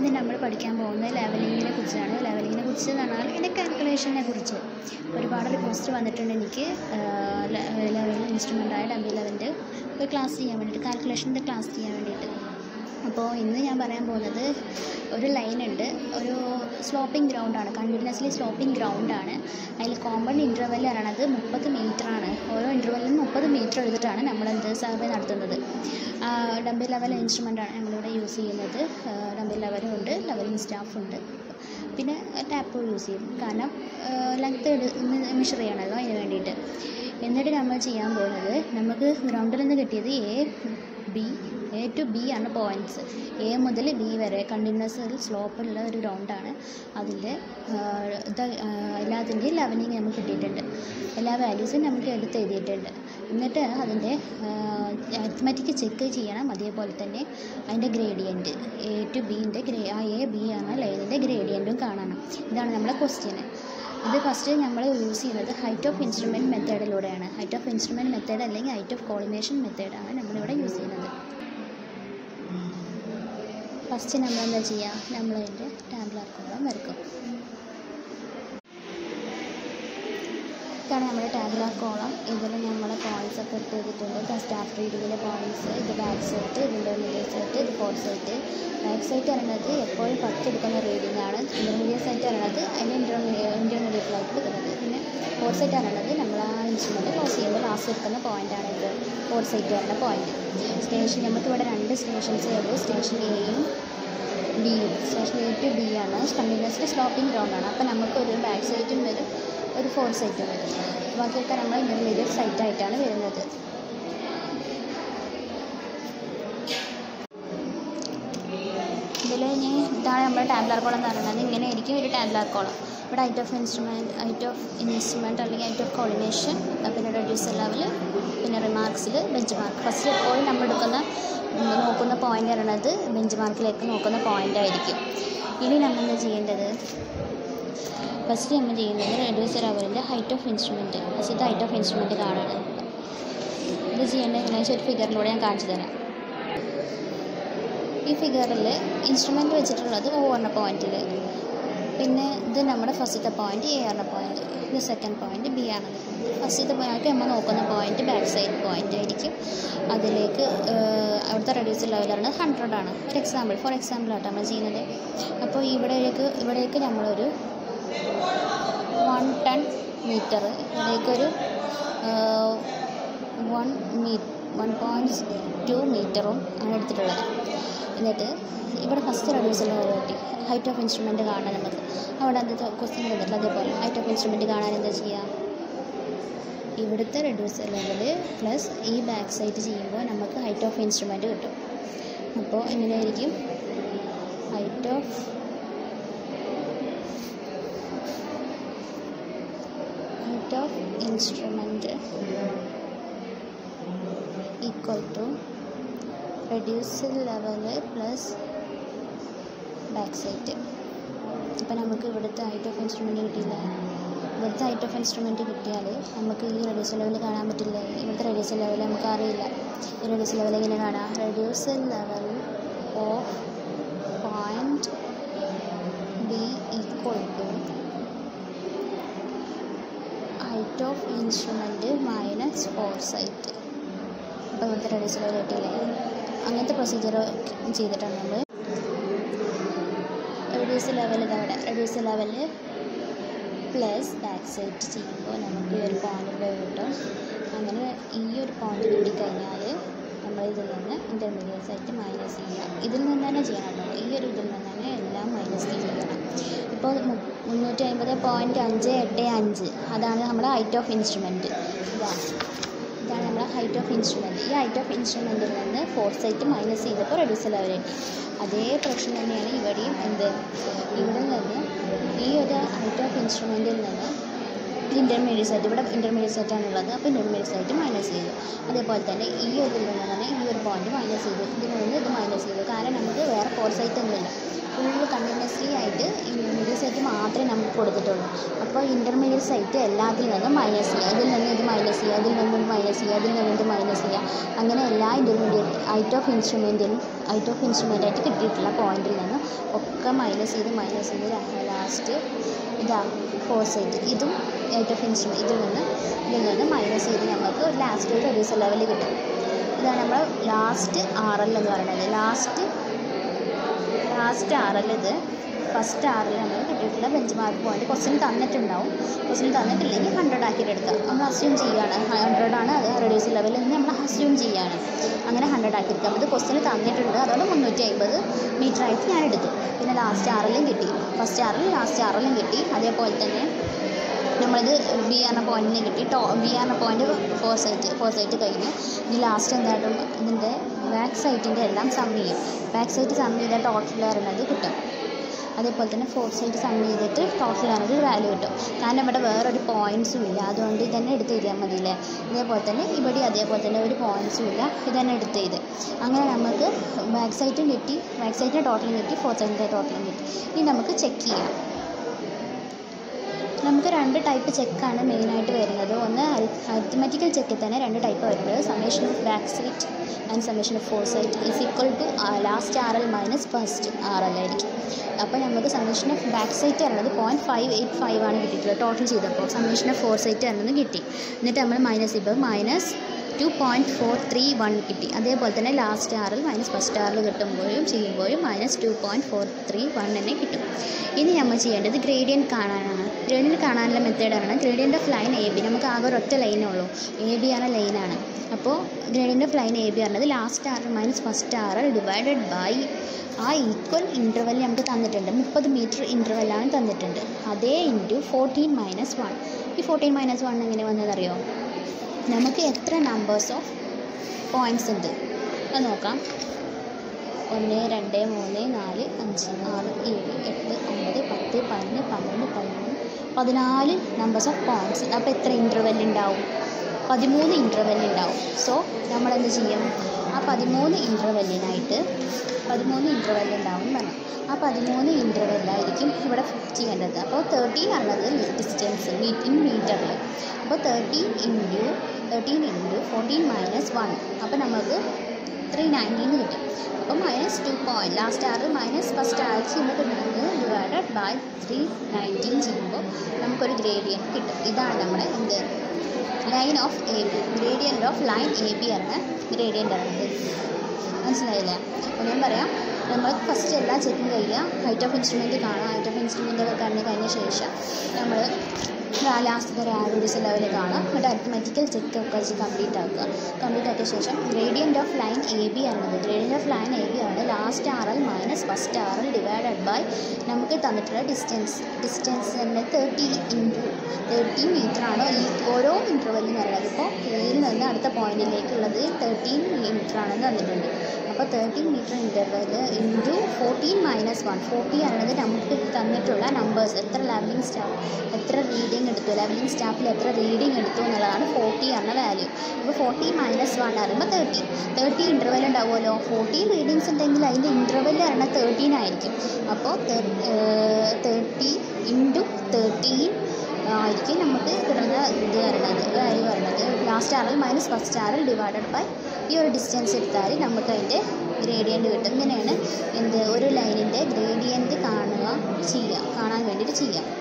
ഇന്ന് നമ്മൾ പഠിക്കാൻ പോകുന്നത് ലെവലിങ്ങിനെ കുറിച്ചാണ് ലെവലിങ്ങിനെ കുറിച്ച് എന്ന് പറഞ്ഞാൽ ഇതിൻ്റെ കാൽക്കുലേഷനെ കുറിച്ച് ഒരുപാട് റിക്വസ്റ്റ് വന്നിട്ടുണ്ട് എനിക്ക് ലെവൽ ഇൻസ്ട്രുമെൻ്റായ ഡബിൾ ലെവലിൻ്റെ ഒരു ക്ലാസ് ചെയ്യാൻ വേണ്ടിയിട്ട് കാൽക്കുലേഷൻ്റെ ക്ലാസ് ചെയ്യാൻ വേണ്ടിയിട്ട് അപ്പോൾ ഇന്ന് ഞാൻ പറയാൻ പോകുന്നത് ഒരു ലൈൻ ഉണ്ട് ഒരു സ്ലോപ്പിംഗ് ഗ്രൗണ്ടാണ് കണ്ടിന്യൂസ്ലി സ്ലോപ്പിംഗ് ഗ്രൗണ്ടാണ് അതിൽ കോമൺ ഇൻ്റർവെൽ പറയണത് മുപ്പത് ആണ് ഓരോ ഇൻ്റർവെല്ലിനും മുപ്പത് മീറ്റർ എടുത്തിട്ടാണ് നമ്മൾ എന്ത് സർവേ നടത്തുന്നത് ഡംബിൾ ലെവൽ ഇൻസ്ട്രുമെൻ്റാണ് നമ്മളിവിടെ യൂസ് ചെയ്യുന്നത് ഡംബിൾ ലെവലും ഉണ്ട് ലെവലിംഗ് സ്റ്റാഫുണ്ട് പിന്നെ ടാപ്പ് യൂസ് ചെയ്യും കാരണം ലെങ്ത്ത് മെഷർ ചെയ്യണമല്ലോ അതിന് വേണ്ടിയിട്ട് എന്നിട്ട് നമ്മൾ ചെയ്യാൻ പോകുന്നത് നമുക്ക് ഗ്രൗണ്ടിൽ നിന്ന് കിട്ടിയത് A B A to B ആണ് പോയിൻറ്റ്സ് എ മുതൽ ബി വരെ കണ്ടിന്യൂസ് സ്ലോപ്പുള്ള ഒരു ഗ്രൗണ്ടാണ് അതിൻ്റെ ഇത് എല്ലാത്തിൻ്റെയും ലെവലിങ് നമുക്ക് കിട്ടിയിട്ടുണ്ട് എല്ലാ വാല്യൂസും നമുക്ക് എടുത്ത് എഴുതിയിട്ടുണ്ട് എന്നിട്ട് അതിൻ്റെ അരിത്മെറ്റിക് ചെക്ക് ചെയ്യണം അതേപോലെ തന്നെ അതിൻ്റെ ഗ്രേഡിയൻറ്റ് എ ടു ബീൻ്റെ ഗ്രേ ആ എ ബി ആണ് ലൈനിൻ്റെ ഗ്രേഡിയൻറ്റും കാണണം ഇതാണ് നമ്മുടെ ക്വസ്റ്റ്യന് ഇത് ഫസ്റ്റ് നമ്മൾ യൂസ് ചെയ്യുന്നത് ഹൈറ്റ് ഓഫ് ഇൻസ്ട്രുമെൻറ്റ് മെത്തേഡിലൂടെയാണ് ഹൈറ്റ് ഓഫ് ഇൻസ്ട്രുമെൻറ്റ് മെത്തേഡ് അല്ലെങ്കിൽ ഹൈറ്റ് ഓഫ് കോളിനേഷൻ മെത്തേഡാണ് നമ്മളിവിടെ യൂസ് ചെയ്യുന്നത് ഫസ്റ്റ് നമ്മൾ എന്താ ചെയ്യുക നമ്മളതിൻ്റെ ടാബ്ലർ കോളം വരക്കും ഇതാണ് നമ്മുടെ ടാബ്ലർ കോളം ഇതിൽ നമ്മൾ പോയിൻറ്റ്സ് ഒക്കെ ഇട്ട് ചെയ്തിട്ടുണ്ട് സ്റ്റാഫ് റീഡിങ്ങിലെ പോയിൻറ്റ്സ് ഇത് ബാക്ക് സൈറ്റ് ഇതിൻ്റെ മിഡിൽ സൈറ്റ് ഇത് ഫോർത്ത് സൈറ്റ് ബാക്ക് സൈറ്റ് പറയുന്നത് എപ്പോഴും ഫസ്റ്റ് എടുക്കുന്ന റീഡിംഗ് ആണ് ഇൻ്റർമീഡിയറ്റ് സൈറ്റ് പറയുന്നത് അതിൻ്റെ ഇൻ്റർമീഡിയ ഇൻ്റർമീഡിയറ്റിലായിട്ട് എടുക്കുന്നത് പിന്നെ ഫോർത്ത് സൈറ്റ് പറയുന്നത് നമ്മൾ ആ ഇൻസ്ട്രുമെൻറ്റ് ക്ലോസ് ചെയ്യുമ്പോൾ ലാസ്റ്റ് എടുക്കുന്ന പോയിൻ്റാണ് ഇത് ഫോർത്ത് സൈറ്റ് പറയുന്ന പോയിൻറ്റ് സ്റ്റേഷൻ നമുക്കിവിടെ രണ്ട് സ്റ്റേഷൻസേ ഉള്ളൂ സ്റ്റേഷൻ എയും ബിയും സ്റ്റേഷൻ എ ടു ബി ആണ് കണ്ടിന്യൂസ്ലി സ്ലോപ്പിംഗ് ഗ്രൗണ്ട് ആണ് അപ്പോൾ നമുക്കൊരു ബാക്ക് സൈറ്റും വരും ഒരു ഫോർത്ത് സൈറ്റും വരും ബാക്കിയൊക്കെ നമ്മൾ ഇൻ്റർമീഡിയറ്റ് സൈറ്റായിട്ടാണ് വരുന്നത് ഇതിൽ ഇനി ഇതാണ് നമ്മുടെ ടാബ്ലർ കോളം എന്ന് പറയുന്നത് ഇങ്ങനെ ആയിരിക്കും ഒരു ടാബ്ലർ കോളം ഇവിടെ height of instrument height of instrument അല്ലെങ്കിൽ ഹൈറ്റ് ഓഫ് കോർഡിനേഷൻ പിന്നെ റെഡ്യൂസർ ലെവൽ പിന്നെ റിമാർക്സിൽ ബെഞ്ച് മാർക്ക് ഫസ്റ്റ് എപ്പോഴും നമ്മൾ എടുക്കുന്ന നോക്കുന്ന പോയിൻ്റ് പറയുന്നത് ബെഞ്ച് മാർക്കിലേക്ക് നോക്കുന്ന പോയിൻ്റ് ആയിരിക്കും ഇനി നമ്മൾ എന്താ ചെയ്യേണ്ടത് ഫസ്റ്റ് നമ്മൾ ചെയ്യുന്നത് റെഡ്യൂസർ ലെവലിൻ്റെ height of instrument first height of instrument കാണാണ് ഇത് ചെയ്യേണ്ടത് എങ്ങനെയാണെന്ന് ഒരു ഫിഗറിലൂടെ ഞാൻ കാണിച്ചു തരാം ഈ ഫിഗറിൽ ഇൻസ്ട്രുമെൻറ്റ് വെച്ചിട്ടുള്ളത് ഓ എന്ന പോയിൻറ്റിൽ പിന്നെ ഇത് നമ്മുടെ ഫസ്റ്റത്തെ പോയിൻറ്റ് എ എന്ന പോയിൻറ്റ് ഇത് സെക്കൻഡ് പോയിൻറ്റ് ബി ആണ് ഫസ്റ്റത്തെ പോയിൻറ്റ് നമ്മൾ നോക്കുന്ന പോയിൻറ്റ് ബാക്ക് സൈഡ് പോയിൻ്റ് ആയിരിക്കും അതിലേക്ക് അവിടുത്തെ റെഡ്യൂസർ ലെവൽ പറയുന്നത് ഹൺഡ്രഡ് ആണ് ഒരു എക്സാമ്പിൾ ഫോർ എക്സാമ്പിൾ ആട്ടോ നമ്മൾ ചെയ്യുന്നത് അപ്പോൾ ഇവിടേക്ക് ഇവിടേക്ക് നമ്മളൊരു വൺ ടൺ മീറ്റർ ഇവിടേക്കൊരു വൺ മീ വൺ പോയിൻറ്റ് ടു മീറ്ററും ആണ് എടുത്തിട്ടുള്ളത് എന്നിട്ട് ഇവിടെ ഫസ്റ്റ് റെഡ്യൂസർ ലെവൽ കിട്ടി ഹൈറ്റ് ഓഫ് ഇൻസ്ട്രുമെൻറ്റ് കാണാൻ നമുക്ക് അവിടെ അത് ക്വസ്റ്റ്യൻ തന്നിട്ടില്ല അതേപോലെ ഹൈറ്റ് ഓഫ് ഇൻസ്ട്രുമെൻറ്റ് കാണാൻ എന്താ ചെയ്യുക ഇവിടുത്തെ റെഡ്യൂസർ ലെവൽ പ്ലസ് ഈ ബാക്ക് സൈഡ് ചെയ്യുമ്പോൾ നമുക്ക് ഹൈറ്റ് ഓഫ് ഇൻസ്ട്രുമെൻറ്റ് കിട്ടും അപ്പോൾ എങ്ങനെയായിരിക്കും height of height of instrument equal to reducer level plus back sight അപ്പോൾ നമുക്ക് ഇവിടുത്തെ ഹൈറ്റ് ഓഫ് ഇൻസ്ട്രുമെൻറ്റ് കിട്ടിയില്ല ഇവിടുത്തെ ഹൈറ്റ് ഓഫ് ഇൻസ്ട്രുമെൻറ്റ് കിട്ടിയാൽ നമുക്ക് ഈ റെഡ്യൂസർ ലെവൽ കാണാൻ പറ്റില്ല ഇവിടുത്തെ റെഡ്യൂസർ ലെവൽ നമുക്ക് അറിയില്ല ഈ റെഡ്യൂസർ ലെവൽ എങ്ങനെ കാണാം reducer level of point B equal to height of instrument minus fore sight അപ്പോൾ ഇവിടുത്തെ റെഡ്യൂസർ ലെവൽ കിട്ടിയില്ലേ അങ്ങനത്തെ പ്രൊസീജിയർ ചെയ്തിട്ടാണ് നമ്മൾ റെഡ്യൂസ് ലെവൽ ഇതവിടെ റെഡ്യൂസ് ലെവലിൽ പ്ലസ് ബാക്ക് സൈഡ് ചെയ്യുമ്പോൾ നമുക്ക് ഈ ഒരു പോയിൻ്റ് കിട്ടും അങ്ങനെ ഈ ഒരു പോയിൻ്റ് കിട്ടിക്കഴിഞ്ഞാൽ നമ്മൾ ഇതിൽ നിന്ന് ഇൻ്റർമീഡിയറ്റ് സൈറ്റ് മൈനസ് ചെയ്യണം ഇതിൽ നിന്ന് തന്നെ ചെയ്യണം കേട്ടോ ഈ ഒരു ഇതിൽ നിന്ന് തന്നെ എല്ലാം മൈനസ് ചെയ്യണം ഇപ്പോൾ മുന്നൂറ്റി അമ്പത് പോയിൻറ്റ് അഞ്ച് എട്ട് അഞ്ച് അതാണ് നമ്മുടെ ഹൈറ്റ് ഓഫ് ഇൻസ്ട്രുമെൻറ്റ് ഇതാണ് ഇതാണ് നമ്മുടെ ഹൈറ്റ് ഓഫ് ഇൻസ്ട്രുമെൻറ്റ് ഈ ഹൈറ്റ് ഓഫ് ഇൻസ്ട്രുമെൻറ്റിൽ നിന്ന് ഫോർത്ത് സൈറ്റ് മൈനസ് ചെയ്തപ്പോൾ റെഡ്യൂസർ ലെവൽ കിട്ടി അതേ പ്രശ്നം തന്നെയാണ് ഇവിടെയും എന്ത് ഇവിടെ നിന്ന് ഈ ഒരു ഹൈറ്റ് ഓഫ് ഇൻസ്ട്രുമെൻറ്റിൽ നിന്ന് ഇൻ്റർമീഡിയറ്റ് സൈറ്റ് ഇവിടെ ഇൻ്റർമീഡിയറ്റ് സൈറ്റാണ് ഉള്ളത് അപ്പോൾ ഇൻ്റർമീഡിയറ്റ് സൈറ്റ് മൈനസ് ചെയ്തു അതേപോലെ തന്നെ ഈ ഒരു ഇതിൽ നിന്ന് തന്നെ ഈ ഒരു പോയിന്റ് മൈനസ് ചെയ്തു ഇതിൽ നിന്ന് ഇത് മൈനസ് ചെയ്തു കാരണം നമുക്ക് വേറെ ഫോർ സൈറ്റ് ഒന്നുമില്ല ഫുള്ള് കണ്ടിന്യൂസ്ലി ആയിട്ട് ഇന്റർമീഡിയറ്റ് സൈറ്റ് മാത്രമേ നമുക്ക് കൊടുത്തിട്ടുള്ളൂ അപ്പോൾ ഇൻ്റർമീഡിയറ്റ് സൈറ്റ് എല്ലാത്തിൽ നിന്നും മൈനസ് ചെയ്യുക ഇതിൽ നിന്ന് ഇത് മൈനസ് ചെയ്യുക അതിൽ നിന്ന് ഇത് മൈനസ് ചെയ്യുക അതിൽ നിന്ന് ഇത് മൈനസ് ചെയ്യുക അങ്ങനെ എല്ലാ ഇൻ്റർമീഡിയറ്റ് ഐറ്റ് ഓഫ് ഇൻസ്ട്രുമെൻറ്റിലും ഐറ്റ് ഓഫ് ഇൻസ്ട്രുമെൻ്റ് ആയിട്ട് കിട്ടിയിട്ടുള്ള പോയിന്റിൽ നിന്ന് ഒക്കെ മൈനസ് ചെയ്ത് മൈനസ് ചെയ്ത് ലാസ്റ്റ് ഇതാ ഫോർ സൈറ്റ് ഇതും ഐറ്റ് ഓഫ് ഇൻസ്ട്രുമെൻറ്റ് ഇതിൽ നിന്ന് ഇതിൽ നിന്ന് മൈനസ് ചെയ്ത് നമുക്ക് ഒരു ലാസ്റ്റ് ഒരു റെഡ്യൂസർ ലെവൽ കിട്ടും ഇതാണ് നമ്മൾ ലാസ്റ്റ് ആർ എൽ എന്ന് പറയുന്നത് ലാസ്റ്റ് ലാസ്റ്റ് ആർ എൽ ഇത് ഫസ്റ്റ് ആറിൽ നമ്മൾ കിട്ടിയിട്ടുള്ള ബെഞ്ച് മാർക്ക് പോയിന്റ് ക്വസ്റ്റ്യൻ തന്നിട്ടുണ്ടാവും ക്വസ്റ്റ്യൻ തന്നിട്ടില്ലെങ്കിൽ ഹൺഡ്രഡ് ആക്കിയിട്ട് എടുക്കുക നമ്മൾ അസ്യൂം ചെയ്യുകയാണ് ഹൺഡ്രഡ് ആണ് അത് റെഡ്യൂസ് ലെവലിൽ നിന്ന് നമ്മൾ അസ്യൂം ചെയ്യുകയാണ് അങ്ങനെ ഹൺഡ്രഡ് ആക്കി എടുക്കാം അത് ക്വസ്റ്റ്യൻ തന്നിട്ടുണ്ട് അതുകൊണ്ട് മുന്നൂറ്റി അമ്പത് മീറ്റർ ആയിട്ട് ഞാൻ എടുത്തു പിന്നെ ലാസ്റ്റ് ആറിലും കിട്ടി ഫസ്റ്റ് ആറിലും ലാസ്റ്റ് ആറിലും കിട്ടി അതേപോലെ തന്നെ നമ്മളത് ബി ആറിന് പോയിന്റിന് കിട്ടി ടോ ബി ആറിന് point fore sight fore sight കഴിഞ്ഞു ഇനി ലാസ്റ്റ് എന്തായിട്ടും ഇതിൻ്റെ ബാക്ക് സൈറ്റിൻ്റെ എല്ലാം സം ചെയ്യും ബാക്ക് സൈറ്റ് സം ചെയ്താൽ ടോട്ടൽ വരുന്നത് കിട്ടും അതേപോലെ തന്നെ ഫോർത്ത് സൈറ്റ് സം ചെയ്തിട്ട് ടോട്ടൽ വരുന്നത് വാല്യൂ കിട്ടും കാരണം ഇവിടെ വേറൊരു പോയിൻറ്സും ഇല്ല അതുകൊണ്ട് ഇതന്നെ എടുത്ത് എഴുതിയാൽ മതിയില്ലേ ഇതേപോലെ തന്നെ ഇവിടെ അതേപോലെ തന്നെ ഒരു പോയിൻറ്സും ഇല്ല ഇതന്നെ എടുത്ത് എഴുതി അങ്ങനെ നമുക്ക് ബാക്ക് സൈറ്റും കിട്ടി ബാക്ക് സൈറ്റിൻ്റെ ടോട്ടലും കിട്ടി ഫോർത്ത് സൈറ്റിൻ്റെ ടോട്ടലും കിട്ടി ഇനി നമുക്ക് ചെക്ക് ചെയ്യാം നമുക്ക് രണ്ട് ടൈപ്പ് ചെക്കാണ് മെയിനായിട്ട് വരുന്നത് ഒന്ന് അരിത്തമെറ്റിക്കൽ ചെക്കിൽ തന്നെ രണ്ട് ടൈപ്പ് വരുന്നത് summation of back sight and summation of fore sight is equal to last R L minus first R L ആയിരിക്കും അപ്പോൾ നമുക്ക് സമേഷൻ ഓഫ് ബാക്ക് സൈറ്റ് വരുന്നത് പോയിൻറ്റ് ഫൈവ് എയ്റ്റ് ഫൈവ് ആണ് കിട്ടിയിട്ടുള്ളത് ടോട്ടൽ ചെയ്തപ്പോൾ സമേഷൻ ഓഫ് ഫോർ സൈറ്റ് വരുന്നത് കിട്ടി എന്നിട്ട് നമ്മൾ മൈനസ് ഇപ്പോൾ minus two point four three one കിട്ടി അതേപോലെ തന്നെ ലാസ്റ്റ് ആറിൽ മൈനസ് ഫസ്റ്റ് ആറിൽ കിട്ടുമ്പോഴും ചെയ്യുമ്പോഴും minus two point four three one തന്നെ കിട്ടും ഇനി നമ്മൾ ചെയ്യേണ്ടത് ഗ്രേഡിയൻറ്റ് കാണാനാണ് ഗ്രേഡിയൻറ്റ് കാണാനുള്ള മെത്തേഡാണ് gradient of line A B നമുക്ക് ആകെ ഒരൊറ്റ ലൈനേ ഉള്ളൂ എ ബി ആണ് ലൈനാണ് അപ്പോൾ gradient of line A B പറഞ്ഞത് last R minus first R divided by ആ ഈക്വൽ ഇൻ്റർവെൽ നമുക്ക് തന്നിട്ടുണ്ട് മുപ്പത് മീറ്റർ ഇൻ്റർവെല്ലാണ് തന്നിട്ടുണ്ട് അതേ ഇൻറ്റു ഫോർട്ടീൻ മൈനസ് വൺ ഈ ഫോർട്ടീൻ മൈനസ് വൺ എങ്ങനെ വന്നതറിയോ നമുക്ക് എത്ര നമ്പേഴ്സ് ഓഫ് പോയിൻറ്റ്സ് ഉണ്ട് അത് നോക്കാം ഒന്ന് രണ്ട് മൂന്ന് നാല് അഞ്ച് ആറ് ഏഴ് എട്ട് ഒമ്പത് പത്ത് പതിനൊന്ന് പന്ത്രണ്ട് പതിമൂന്ന് പതിനാല് നമ്പേഴ്സ് ഓഫ് പോയിൻറ്റ്സ് ഉണ്ട് അപ്പോൾ എത്ര ഇൻ്റർവെൽ ഉണ്ടാവും പതിമൂന്ന് ഇൻ്റർവെൽ ഉണ്ടാവും സോ നമ്മൾ എന്ത് ചെയ്യും ആ പതിമൂന്ന് ഇൻ്റർവെല്ലിനായിട്ട് പതിമൂന്ന് ഇൻ്റർവെൽ ഉണ്ടാവും എന്ന് പറഞ്ഞു ആ പതിമൂന്ന് ഇൻ്റർവെല്ലായിരിക്കും ഇവിടെ ചെയ്യേണ്ടത് അപ്പോൾ തേർട്ടീൻ ആണത് ഡിസ്റ്റൻസ് മീറ്റ് ഇൻ മീറ്ററിൽ അപ്പോൾ thirteen into thirteen into fourteen minus one അപ്പോൾ നമുക്ക് ത്രീ നയൻറ്റീൻ കിട്ടും അപ്പോൾ minus two point last R minus first R ചെയ്യുമ്പോൾ കിട്ടുന്നത് ഡിവൈഡഡ് ബൈ ത്രീ നയൻറ്റീൻ ചെയ്യുമ്പോൾ നമുക്കൊരു ഗ്രേഡിയൻറ്റ് കിട്ടും ഇതാണ് നമ്മുടെ എന്ത് line of A B gradient of line A B ആണ് ഗ്രേഡിയൻ്റ് ആണ് മനസ്സിലായില്ലേ അപ്പോൾ ഞാൻ പറയാം നമ്മൾ ഫസ്റ്റ് എല്ലാ ചെക്കും കഴിയുക ഹൈറ്റ് ഓഫ് ഇൻസ്ട്രുമെൻറ്റ് കാണുക ഹൈറ്റ് ഓഫ് ഇൻസ്ട്രുമെൻ്റ് ഒക്കെ കണ്ടു കഴിഞ്ഞ ശേഷം നമ്മൾ ലാസ്റ്റത്തെ ഒരു ആവറേജ് ലെവൽ കാണുക എന്നിട്ട് അരിത്തമെറ്റിക്കൽ ചെക്ക് ഒക്കെ വെച്ച് കംപ്ലീറ്റ് ആക്കുക കംപ്ലീറ്റ് ആക്കിയ ശേഷം gradient of line A B ആണത് gradient of line A B ആണ് last R L minus first R L divided by നമുക്ക് തന്നിട്ടുള്ള ഡിസ്റ്റൻസ് ഡിസ്റ്റൻസ് തന്നെ തേർട്ടി ഇൻറ്റു തേർട്ടി മീറ്റർ ആണ് ഈ ഓരോ ഇൻ്റർവെല്ലും പറയുന്നത് ഇപ്പോൾ എയിൽ നിന്ന് അടുത്ത പോയിന്റിലേക്കുള്ളത് തേർട്ടീൻ മീറ്റർ ആണെന്ന് തന്നിട്ടുണ്ട് അപ്പോൾ thirteen metre interval into fourteen minus one forty ആണത് നമുക്ക് തന്നിട്ടുള്ള നമ്പേഴ്സ് എത്ര ലെവലിംഗ് സ്റ്റാഫ് എത്ര റീഡിങ് എടുത്തു ലെവലിംഗ് സ്റ്റാഫിൽ എത്ര റീഡിങ് എടുത്തു എന്നുള്ളതാണ് ഫോർട്ടി എന്ന വാല്യൂ അപ്പോൾ ഫോർട്ടി മൈനസ് വൺ പറയുമ്പോൾ തേർട്ടി തേർട്ടി ഇൻ്റർവെൽ ഉണ്ടാവുമല്ലോ ഫോർട്ടീൻ റീഡിങ്സ് ഉണ്ടെങ്കിൽ അതിൻ്റെ ഇൻ്റർവെൽ പറഞ്ഞാൽ തേർട്ടീൻ ആയിരിക്കും അപ്പോൾ തേർട്ടി ഇൻറ്റു തേർട്ടീൻ ആയിരിക്കും നമുക്ക് കിട്ടുന്ന ഇത് വരുന്നത് വാല്യൂ വരുന്നത് ലാസ്റ്റ് ആറിൽ മൈനസ് ഫസ്റ്റ് ആറിൽ ഡിവൈഡഡ് ബൈ ഈ ഒരു ഡിസ്റ്റൻസ് എടുത്താൽ നമുക്ക് അതിൻ്റെ ഗ്രേഡിയൻറ്റ് കിട്ടും ഇങ്ങനെയാണ് എന്ത് ഒരു ലൈനിൻ്റെ ഗ്രേഡിയൻറ്റ് കാണുക ചെയ്യുക കാണാൻ വേണ്ടിയിട്ട് ചെയ്യാം